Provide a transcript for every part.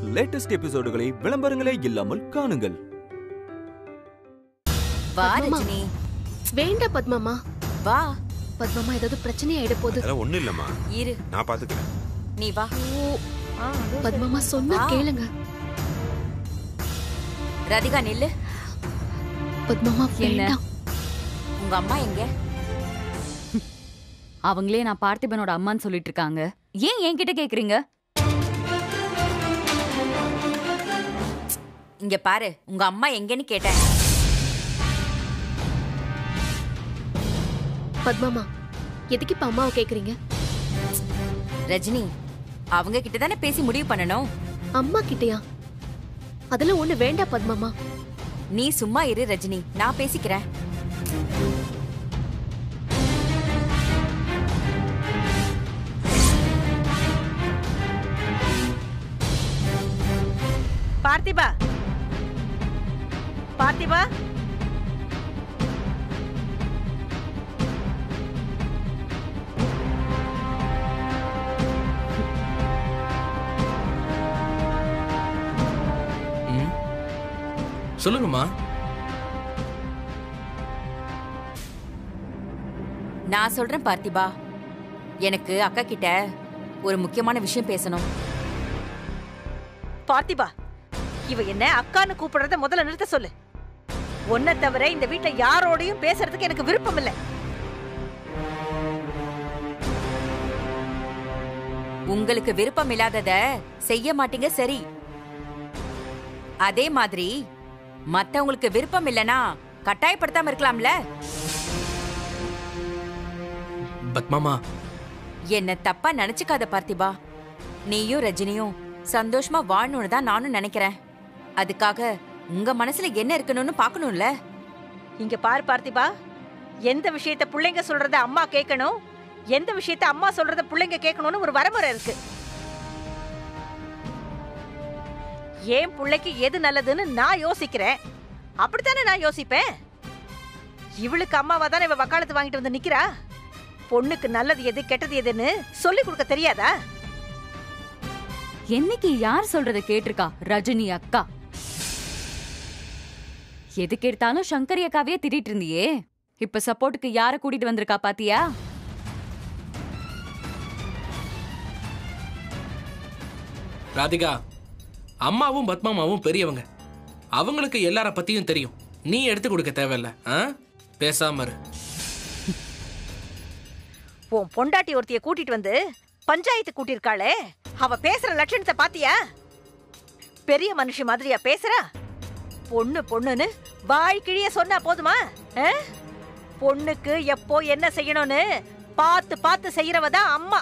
Latest எபிசோடுகளை விளம்பரங்களே இல்லாமல் காணுங்கள் வா பத்மம்மா. ரஜினி வேண்டாம் பத்மாமா வா பத்மாமா ஏதாவது பிரச்சனையாயிட போகுது அதெல்லாம் ஒண்ணும் இல்லம்மா இரு நான் பாத்துக்கிறேன் நீ வா பத்மாமா சொன்னா வா. கேளுங்க ராதிகா நில்லு பத்மாமா என்ன? வேண்டாம் உங்க அம்மா எங்க அவங்களே நான் பார்த்திபனோட அம்மான்னு சொல்லிட்டு இருக்காங்க ஏன் என்கிட்ட கேக்குறீங்க இங்க பாரு உங்க அம்மா எங்கன்னு கேட்டேன் பத்மாமா எதுக்கு இப்ப அம்மாவை கேக்குறீங்க ரஜினி அவங்க கிட்ட தானே பேசி முடிவு பண்ணணும் அம்மா கிட்டயா அதெல்லாம் ஒண்ணு வேண்டாம் பத்மாமா நீ சும்மா இரு ரஜினி நான் பேசிக்கிறேன் பார்த்திபா பார்த்திபா ம். சொல்லுங்கம்மா நான் சொல்றேன் பார்த்திபா எனக்கு அக்கா கிட்ட ஒரு முக்கியமான விஷயம் பேசணும் பார்த்திபா இவ என்ன அக்கான்னு கூப்பிடுறத முதல்ல நிறுத்த சொல்லு உன்னை தவிர இந்த வீட்ல யாரோடையும் பேசுறதுக்கு எனக்கு விருப்பம் இல்ல உங்களுக்கு விருப்பம் இல்லாதத செய்ய மாட்டீங்க சரி அதே மாதிரி மத்தவங்களுக்கு விருப்பம் இல்லனா கட்டாயப்படுத்தாம இருக்கலாம்ல பத்மாமா என்ன தப்பா நினைச்சுக்காத பார்த்திபா நீயும் ரஜினியும் சந்தோஷமா வாழணும்னு தான் நானும் நினைக்கிறேன் அதுக்காக உங்க மனசுல என்ன இருக்கணும்னு பார்க்கணும்ல இங்க பாரு பார்த்திபா எந்த விஷயத்த பிள்ளைங்க சொல்றத அம்மா கேட்கணும் எந்த விஷயத்த அம்மா சொல்றத பிள்ளைங்க கேட்கணும்னு ஒரு வரமுறை இருக்கு ஏன் பிள்ளைக்கு எது நல்லதுன்னு நான் யோசிக்கிறேன் அப்படித்தானே நான் யோசிப்பேன் இவளுக்கு அம்மாவா தானே இவ வக்காலத்து வாங்கிட்டு வந்து நிக்கிறா பொண்ணுக்கு நல்லது எது கெட்டது எதுன்னு சொல்லி கொடுக்க தெரியாதா என்னைக்கு யார் சொல்றத கேட்டிருக்கா ரஜினி அக்கா எதுக்கு எடுத்தாலும் சங்கரி அக்காவையே திட்டிட்டு இருந்தியே இப்ப சப்போர்ட்டுக்கு யார கூட்டிட்டு வந்திருக்கா பாத்தியா ராதிகா அம்மாவும் பத்மாமாவும் பெரியவங்க அவங்களுக்கு எல்லார பத்தியும் தெரியும் நீ எடுத்து கொடுக்க தேவையில்ல ஆ பேசாம இரு உன் பொண்டாட்டி ஒருத்திய கூட்டிட்டு வந்து பஞ்சாயத்து கூட்டியிருக்காளே அவ பேசுற லட்சணத்தை பாத்தியா பெரிய மனுஷி மாதிரியா பேசுறா பொண்ணு பொண்ணுன்னு வாய் கிழிய சொன்னா போதுமா ஆ? பொண்ணுக்கு எப்போ என்ன செய்யணும்னு பார்த்து பார்த்து செய்யறவ தான் அம்மா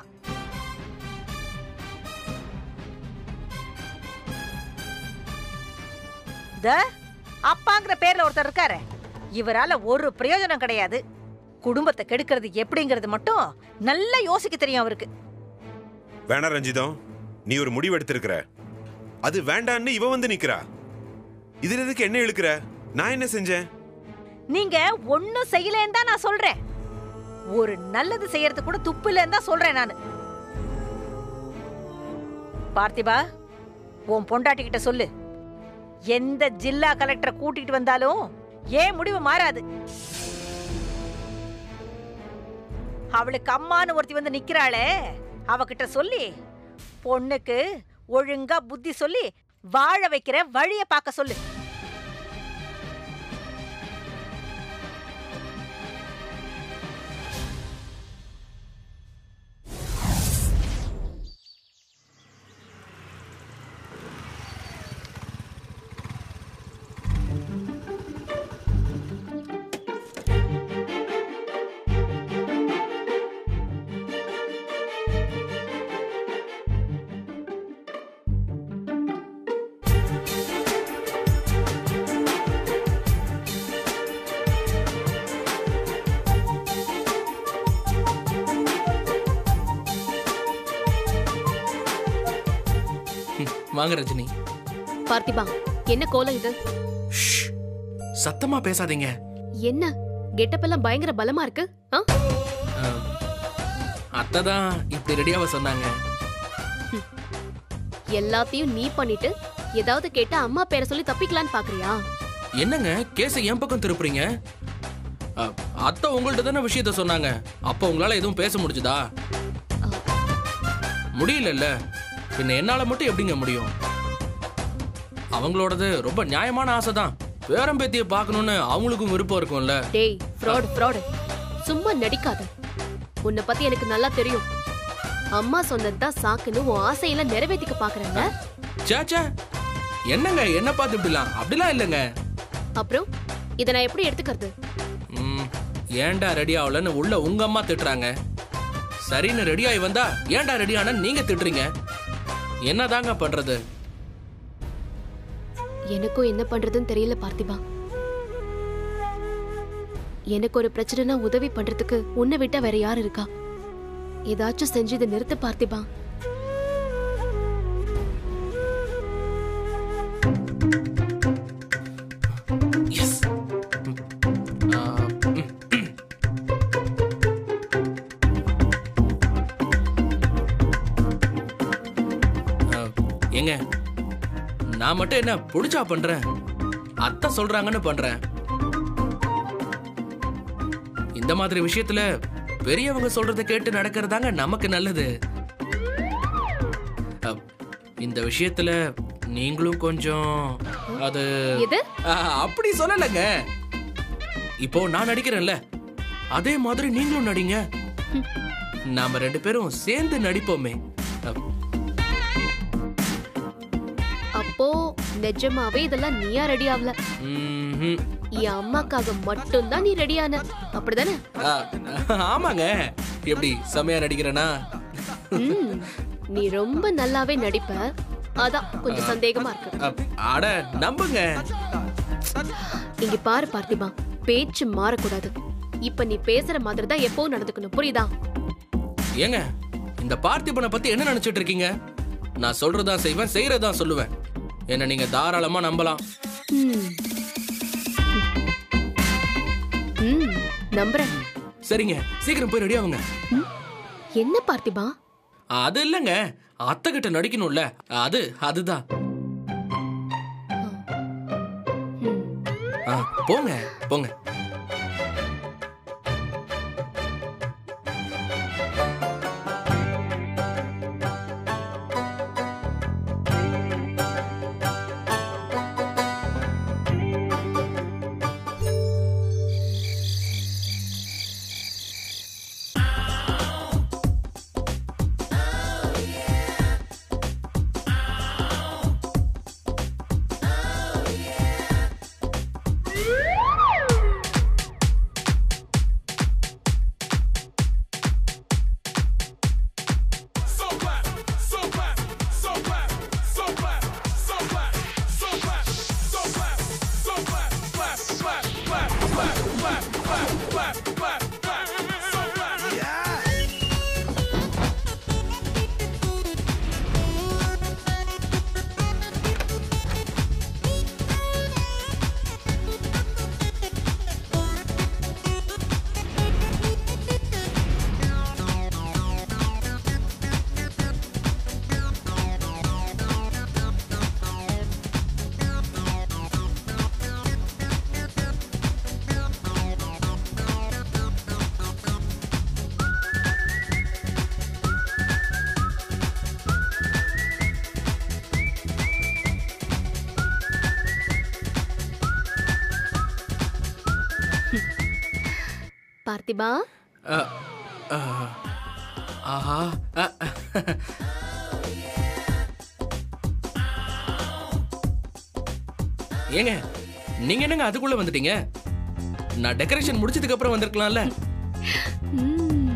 த அப்பாங்கிற பேர்ல ஒருத்தர் இருக்காரு இவரால ஒரு பிரயோஜனம் கிடையாது குடும்பத்தை கெடுக்கிறது எப்படிங்கிறது மட்டும் நல்லா யோசிக்க தெரியும் அவருக்கு வேணா ரஞ்சிதம் நீ ஒரு முடிவு எடுத்திருக்கிற அது வேண்டான்னு இவ வந்து நிக்கிறா இதுல எதுக்கு என்ன இழுக்கிற நான் என்ன செஞ்சேன் நீங்க ஒண்ணும் செய்யலன்னு தான் நான் சொல்றேன் ஒரு நல்லது செய்யறது கூட துப்பு இல்லைன்னு தான் சொல்றேன் நான் பார்த்திபா உன் பொண்டாட்டி கிட்ட சொல்லு எந்த ஜில்லா கலெக்டரை கூட்டிட்டு வந்தாலும் ஏன் முடிவு மாறாது அவளுக்கு அம்மான்னு ஒருத்தி வந்து நிக்கிறாளே அவகிட்ட சொல்லி பொண்ணுக்கு ஒழுங்கா புத்தி சொல்லி வாழ வைக்கிற வழிய பார்க்க சொல்லு ம், வாங்க ரஜினி பார்த்திபா என்ன கோலம் இது ஷ். சத்தமா பேசாதீங்க என்ன கெட்டப் எல்லாம் பயங்கர பலமா இருக்கு ஆ? அத்தை தான் இப்படி ரெடியாவ சொன்னாங்க எல்லாத்தையும் நீ பண்ணிட்டு ஏதாவது கேட்டா அம்மா பேரை சொல்லி தப்பிக்கலான்னு பாக்குறியா என்னங்க கேஸை என் பக்கம் திருப்புறீங்க அ, அத்தை உங்கள்ட்ட தானே விஷயத்த சொன்னாங்க அப்ப உங்களால எதுவும் பேச முடிஞ்சுதா முடியலல்ல பின்ன என்னால மட்டும் எப்படிங்க முடியும் அவங்களோடது ரொம்ப நியாயமான ஆசை தான் பேரம்பேத்திய பார்க்கணும்னு அவங்களுக்கும் விருப்பம் இருக்கும்ல டேய் ஃப்ராட் ஃப்ராட் சும்மா நடிக்காத உன்னை பத்தி எனக்கு நல்லா தெரியும் அம்மா சொன்னதுதான் சாக்குன்னு உன் ஆசையெல்லாம் நிறைவேத்திக்க பாக்குறேங்க சேச்சே என்னங்க என்ன பார்த்து இப்படிலாம் அப்படிலாம் இல்லைங்க அப்புறம் இதை நான் எப்படி எடுத்துக்கிறது ம், ஏன்டா ரெடி ஆகலன்னு உள்ள உங்க அம்மா திட்டுறாங்க சரின்னு ரெடி ஆகி வந்தா ஏன்டா ரெடி ஆன நீங்க திட்டுறீங்க என்னதாங்க பண்றது எனக்கும் என்ன பண்றதுன்னு தெரியல பார்த்திபா எனக்கு ஒரு பிரச்சனைனா உதவி பண்றதுக்கு உன்னை விட்டா வேற யார் இருக்கா ஏதாச்சும் செஞ்சு இதை நிறுத்த பார்த்திபா எஸ் ஏங்க நான் மட்டும் என்ன புடிச்சா பண்றேன் அத்தை சொல்றாங்கன்னு பண்றேன் இந்த மாதிரி விஷயத்துல பெரியவங்க சொல்றத கேட்டு நடக்கிறதாங்க நமக்கு நல்லது அப், இந்த விஷயத்துல நீங்களும் கொஞ்சம் அது எது ஆ, அப்படி சொல்லலைங்க இப்போ நான் நடிக்கிறேன்ல அதே மாதிரி நீங்களும் நடிங்க நாம ரெண்டு பேரும் சேர்ந்து நடிப்போமே அப், அப்போ நிஜமாவே இதெல்லாம் நீயா ரெடி ஆகல ம்ஹும். என் அம்மாக்காக மட்டும்தான் நீ ரெடியான அப்படிதானே ஆ, ஆமாங்க எப்படி செமையா நடிக்கிறேனா ம், நீ ரொம்ப நல்லாவே நடிப்ப அதான் கொஞ்சம் சந்தேகமா இருக்கு அப், அட நம்புங்க இங்க பாரு பார்த்திபா பேச்சு மாறக்கூடாது இப்ப நீ பேசுற மாதிரி தான் எப்பவும் நடந்துக்கணும் புரியுதா ஏங்க இந்த பார்த்திபனை பத்தி என்ன நினைச்சிட்டு இருக்கீங்க நான் சொல்றதா செய்வேன் செய்யறதா சொல்லுவேன் என்ன நீங்க தாராளமா நம்பலாம் ம். ம், நம்புறேன் சரிங்க சீக்கிரம் போய் ரெடி ஆகுங்க ம், என்ன பார்த்திபா அது இல்லைங்க அத்தை கிட்ட நடிக்கணும்ல அது அதுதான் ம். ஆ, போங்க போங்க பார்த்திபா அ, அ, ஆஹா அ, ஏங்க நீங்க என்னங்க அதுக்குள்ள வந்துட்டீங்க நான் டெக்கரேஷன் முடிச்சதுக்கு அப்புறம் வந்திருக்கலாம்ல ம்.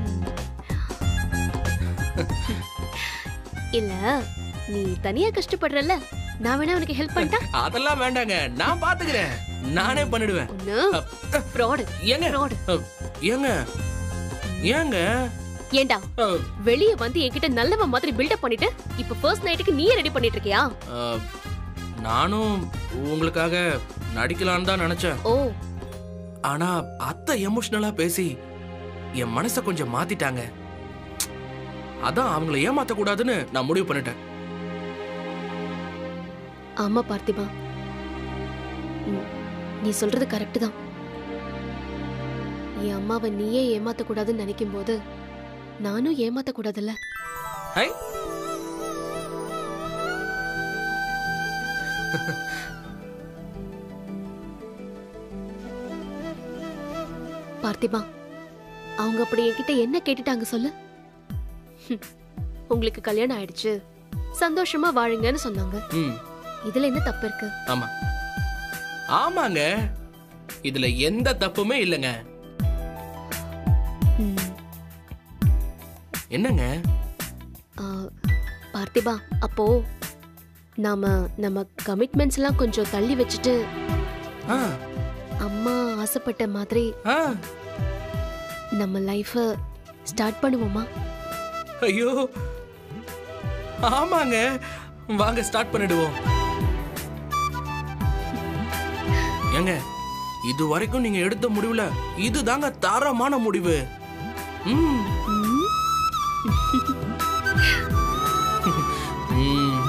இல்ல நீ தனியா கஷ்டப்படுறல நான் வேணா உனக்கு ஹெல்ப் பண்ணிட்டா அதெல்லாம் வேண்டாங்க நான் பாத்துக்கிறேன் நானே பண்ணிடுவேன் ஒண்ணு ஃப்ராடு ஏங்க ஃப்ராடு அ, ஏங்க ஏங்க ஏண்டா அ, வெளிய வந்து என்கிட்ட நல்லவன் மாதிரி பில்டப் பண்ணிட்டு இப்ப ஃபர்ஸ்ட் நைட்டுக்கு நீயே ரெடி பண்ணிட்டு இருக்கியா அ, நானும் உங்களுக்காக நடிக்கலான்னு தான் நினைச்சேன் ஓ ஆனா அத்தை எமோஷனலா பேசி என் மனசை கொஞ்சம் மாத்திட்டாங்க அதான் அவங்கள ஏமாத்த கூடாதுன்னு நான் முடிவு பண்ணிட்டேன் ஆமா பார்த்திபா ம், நீ சொல்றது கரெக்ட் தான் என் அம்மாவை நீயே ஏமாத்த கூடாதுன்னு நினைக்கும் போது நானும் ஏமாத்த கூடாதுல்ல ஹை பார்த்திபா அவங்க அப்படி என்கிட்ட என்ன கேட்டுட்டாங்க சொல்லு ஹம், உங்களுக்கு கல்யாணம் ஆயிடுச்சு சந்தோஷமா வாழுங்கன்னு சொன்னாங்க ம் இதுல என்ன தப்பு இருக்கு ஆமா ஆமாங்க இதுல எந்த தப்புமே இல்லைங்க ம், என்னங்க ஆ, பார்த்திபா அப்போ நாம நம்ம கமிட்மெண்ட்ஸ் எல்லாம் கொஞ்சம் தள்ளி வச்சுட்டு ஆ அம்மா ஆசைப்பட்ட மாதிரி ஆ நம்ம லைஃப ஸ்டார்ட் பண்ணுவோமா ஐயோ ஆமாங்க வாங்க ஸ்டார்ட் பண்ணிடுவோம் ஏங்க இது வரைக்கும் நீங்க எடுத்த முடிவுல இதுதாங்க தரமான முடிவு ம் ம், ம்.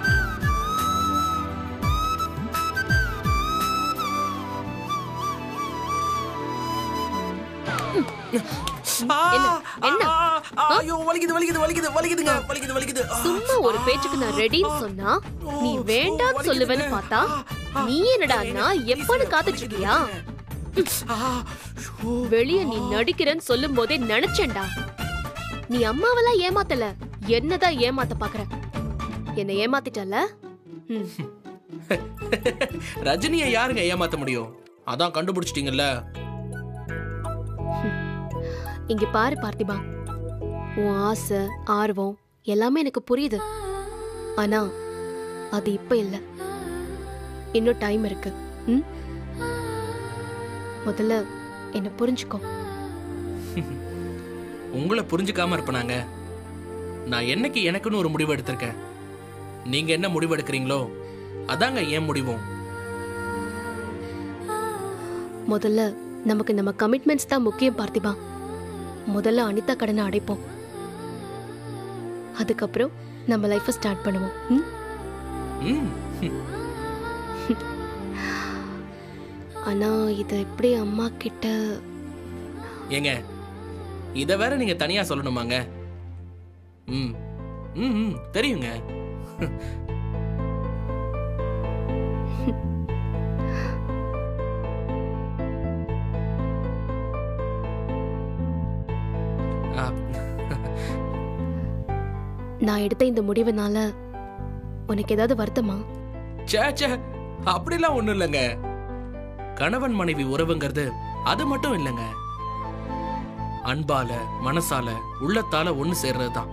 ஆ, என்ன? என்ன? ஆ, ஆ, ஐயோ வலிக்குது வலிக்குது வலிக்குது வலிக்குதுங்க வலிக்குது வலிக்குது ஆ. சும்மா ஒரு பேச்சுக்கு நான் ரெடின்னு சொன்னா நீ வேண்டாம்னு சொல்லுவேன்னு பார்த்தா நீ என்னடான்னா எப்பன்னு காத்துட்டு இருக்கியா ஆ, ஐயோ. வெளிய நீ நடிக்கிறேன்னு சொல்லும் போதே நினைச்சேன்டா நீ அம்மாவெல்லாம் ஏமாத்தல என்னதான் ஏமாத்த பாக்குற என்ன ஏமாத்திட்டல ம், ரஜினியை யாருங்க ஏமாத்த முடியும் அதான் கண்டுபிடிச்சிட்டீங்கல்ல இங்க பாரு பார்த்திபா உன் ஆசை ஆர்வம் எல்லாமே எனக்கு புரியுது ஆனா அது இப்ப இல்ல இன்னும் டைம் இருக்கு ம்? முதல்ல என்ன புரிஞ்சுக்கோ உங்களை புரிஞ்சுக்காம இருப்பனாங்க நான் என்னைக்கு எனக்குன்னு ஒரு முடிவு எடுத்திருக்கேன் நீங்க என்ன முடிவு எடுக்கிறீங்களோ அதாங்க ஏன் முடிவும் முதல்ல நமக்கு நம்ம கமிட்மெண்ட்ஸ் தான் முக்கியம் பார்த்திபா முதல்ல அனிதா கடனை அடைப்போம் அதுக்கப்புறம் நம்ம லைஃப்பை ஸ்டார்ட் பண்ணுவோம் ம்? ம் ஆனா இதை எப்படி அம்மா கிட்ட ஏங்க இத வேற நீங்க தனியா சொல்லணுமாங்க ம் ம் ம், தெரியுங்க ஆ, நான் எடுத்த இந்த முடிவுனால உனக்கு ஏதாவது வருத்தமா ச்சே ச்சே அப்படிலாம் ஒண்ணும் இல்லைங்க கணவன் மனைவி உறவுங்கிறது அது மட்டும் இல்லைங்க அன்பால மனசால உள்ளத்தால ஒண்ணு சேர்றது தான்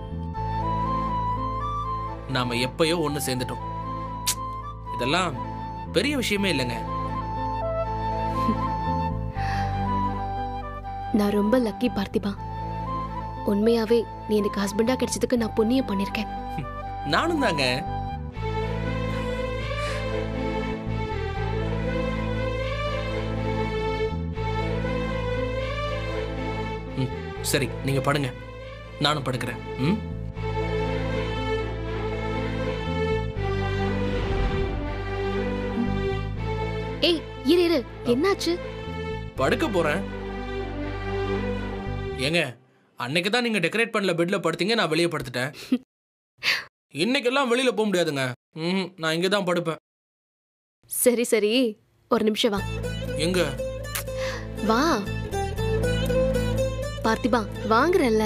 நாம எப்பயோ ஒண்ணு சேர்ந்துட்டோம் இதெல்லாம் பெரிய விஷயமே இல்லைங்க நான் ரொம்ப லக்கி பார்த்திபா உண்மையாவே நீ எனக்கு ஹஸ்பண்டா கிடைச்சதுக்கு நான் புண்ணியம் பண்ணிருக்கேன் நானும் தாங்க ம், சரி நீங்க படுங்க நானும் படுக்கிறேன் ம் ஏய் இரு இரு என்னாச்சு படுக்க போறேன் ஏங்க அன்னைக்கு தான் நீங்க டெக்கரேட் பண்ணல பெட்ல படுத்தீங்க நான் வெளியே படுத்துட்டேன் இன்னைக்கெல்லாம் வெளியில போக முடியாதுங்க ம் நான் இங்க தான் படுப்பேன் சரி சரி ஒரு நிமிஷம் வா எங்க வா பார்த்திபா வாங்குறல்ல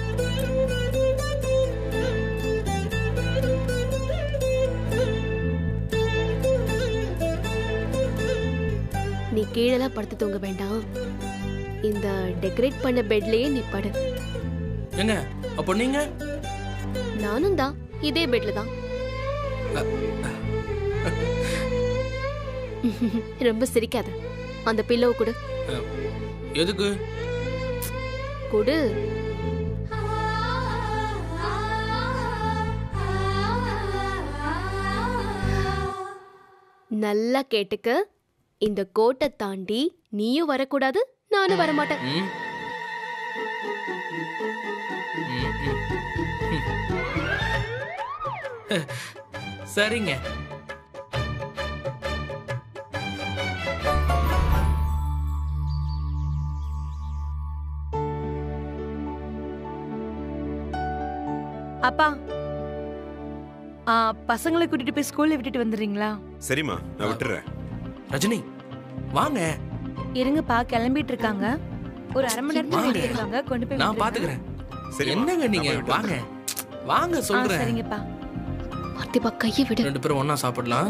நீ கீழெல்லாம் படுத்து தூங்க வேண்டாம் இந்த டெக்கரேட் பண்ண பெட்லயே நீ படு ஏங்க அப்போ நீங்க நானும் தான் இதே பெட்ல தான் ரொம்ப சிரிக்காத அந்த பில்லோவை கொடு எதுக்கு கொடு நல்லா கேட்டுக்க இந்த கோட்டை தாண்டி நீயும் வரக்கூடாது நானும் வரமாட்டேன் ம் ம், ம். சரிங்க ஆ, பசங்களை கூட்டிட்டு போய் ஸ்கூல்ல விட்டுட்டு வந்துடுறீங்களா சரிம்மா நான் விட்டுறேன் ரஜினி வாங்க இருங்கப்பா கிளம்பிட்டு இருக்காங்க ஒரு அரை மணி நேரத்துல வாங்க. வெளியே இருக்காங்க கொண்டு போய் நான் விட்டுருங்க. பாத்துக்கிறேன் சரிம்மா என்னங்க நீங்க நான் போய் வாங்க வாங்க ஆ, சொல்றேன் சரிங்கப்பா பார்த்திபா கையை விடு ரெண்டு பேரும் ஒண்ணா சாப்பிடலாம்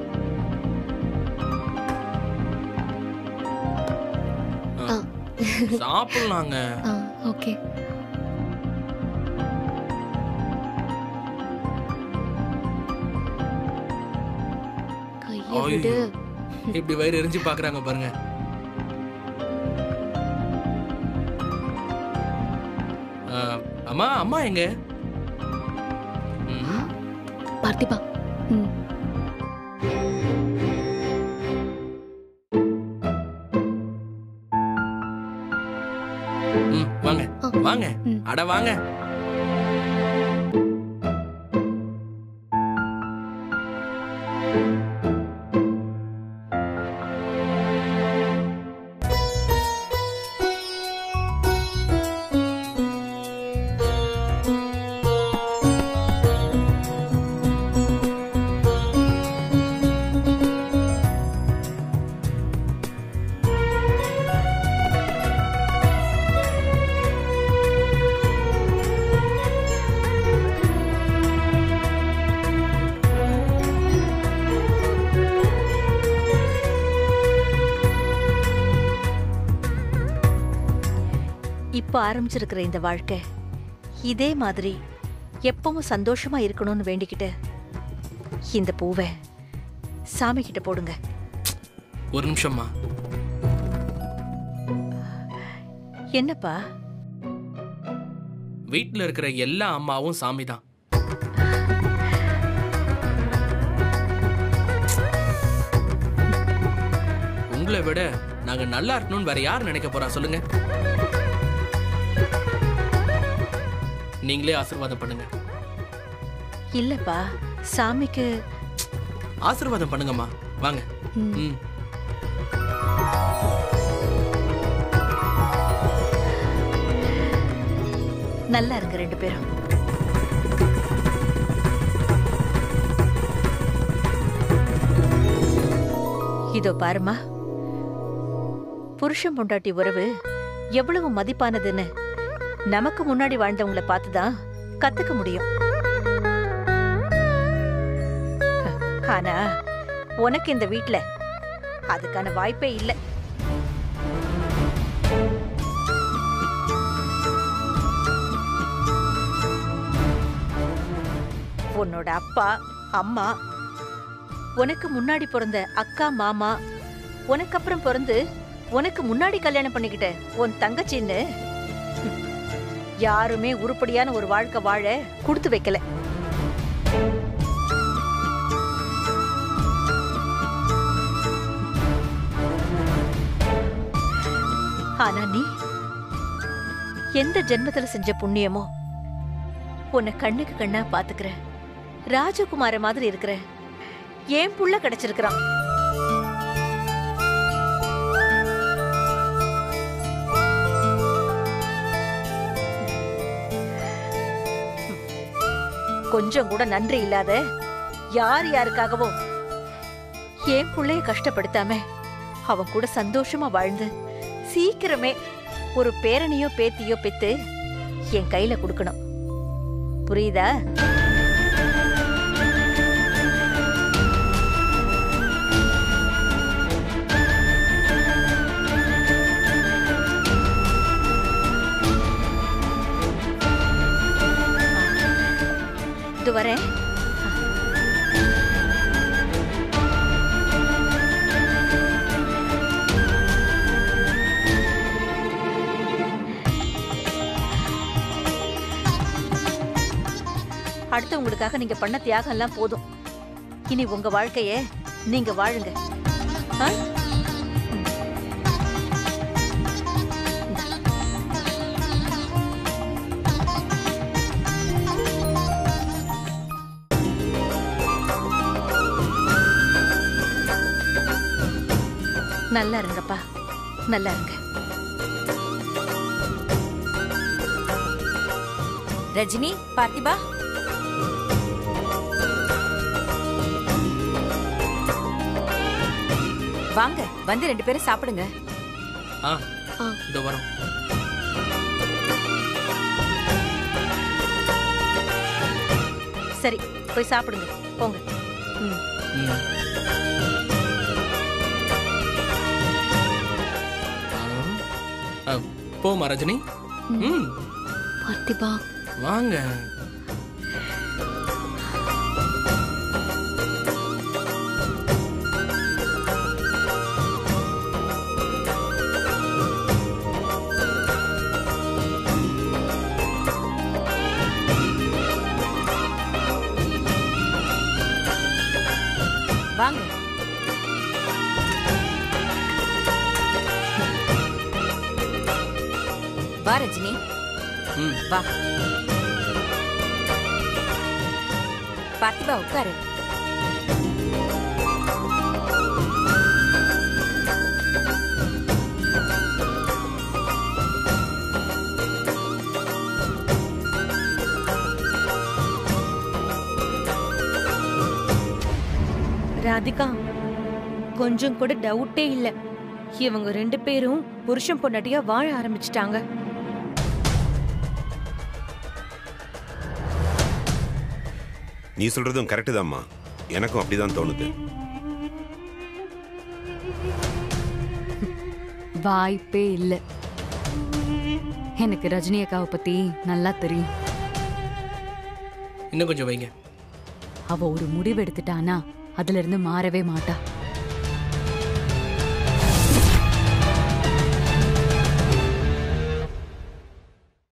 ஆ, ஆ. சாப்பிடலாங்க ஆ ஓகே கையை ஐயோ. விடு இப்படி வயிறு எரிஞ்சு பாக்குறாங்க பாருங்க ஆ, அம்மா அம்மா எங்க ம், பார்த்திபா ம் ம், வாங்க ஆ. வாங்க ம். அட வாங்க இப்ப ஆரம்பிச்சிருக்கிற இந்த வாழ்க்கை இதே மாதிரி எப்பவும் சந்தோஷமா இருக்கணும்னு வேண்டிக்கிட்டு இந்த பூவை சாமி கிட்ட போடுங்க ஒரு நிமிஷம்மா என்னப்பா வீட்ல இருக்கிற எல்லா அம்மாவும் சாமி தான் உங்களை விட நாங்க நல்லா இருக்கணும்னு வேற யார் நினைக்க போறா சொல்லுங்க நீங்களே ஆசீர்வாதம் பண்ணுங்க இல்லப்பா சாமிக்கு ஆசீர்வாதம் பண்ணுங்கம்மா வாங்க ம். ம் நல்லா இருங்க ரெண்டு பேரும் இதோ பாருமா புருஷன் பொண்டாட்டி உறவு எவ்வளவு மதிப்பானதுன்னு நமக்கு முன்னாடி வாழ்ந்தவங்கள பார்த்துதான் கத்துக்க முடியும் ஆனா உனக்கு இந்த வீட்ல அதுக்கான வாய்ப்பே இல்லை உன்னோட அப்பா அம்மா உனக்கு முன்னாடி பிறந்த அக்கா மாமா உனக்கு அப்புறம் பிறந்து உனக்கு முன்னாடி கல்யாணம் பண்ணிக்கிட்ட உன் தங்கச்சின்னு யாருமே உருப்படியான ஒரு வாழ்க்கை வாழ கொடுத்து வைக்கல ஆனா நீ எந்த ஜென்மத்துல செஞ்ச புண்ணியமோ உன்னை கண்ணுக்கு கண்ணா பாத்துக்கிற ராஜகுமார மாதிரி இருக்கிற ஏன் புள்ள கிடைச்சிருக்கிறான் கொஞ்சம் கூட நன்றி இல்லாத யார் யாருக்காகவோ ஏன் புள்ளைய கஷ்டப்படுத்தாம அவன் கூட சந்தோஷமா வாழ்ந்து சீக்கிரமே ஒரு பேரனையோ பேத்தியோ பெத்து என் கையில கொடுக்கணும் புரியுதா இது வரேன் அடுத்து உங்களுக்காக நீங்க பண்ண தியாகம் எல்லாம் போதும் இனி உங்க வாழ்க்கைய நீங்க வாழுங்க ஆ? நல்லா இருங்கப்பா நல்லா இருங்க ரஜினி பார்த்திபா வாங்க வந்து ரெண்டு பேரும் சாப்பிடுங்க ஆ ஆ. இதோ வரோம் சரி போய் சாப்பிடுங்க போங்க ம். ஆ. ஆ, போமா ரஜினி ம் பார்த்திபா வாங்க வாங்க வா ரஜினி ம் வா பார்த்திபா உட்காரு ராதிகா கொஞ்சம் கூட டவுட்டே இல்ல இவங்க ரெண்டு பேரும் புருஷன் பொண்டாட்டியா வாழ ஆரம்பிச்சிட்டாங்க நீ சொல்றதும் கரெக்டு தான்மா எனக்கும் அப்படிதான் தோணுது வாய்ப்பே இல்ல எனக்கு ரஜினி அக்காவை பத்தி நல்லா தெரியும் இன்னும் கொஞ்சம் வைங்க அவ ஒரு முடிவு எடுத்துட்டானா அதுல இருந்து மாறவே மாட்டா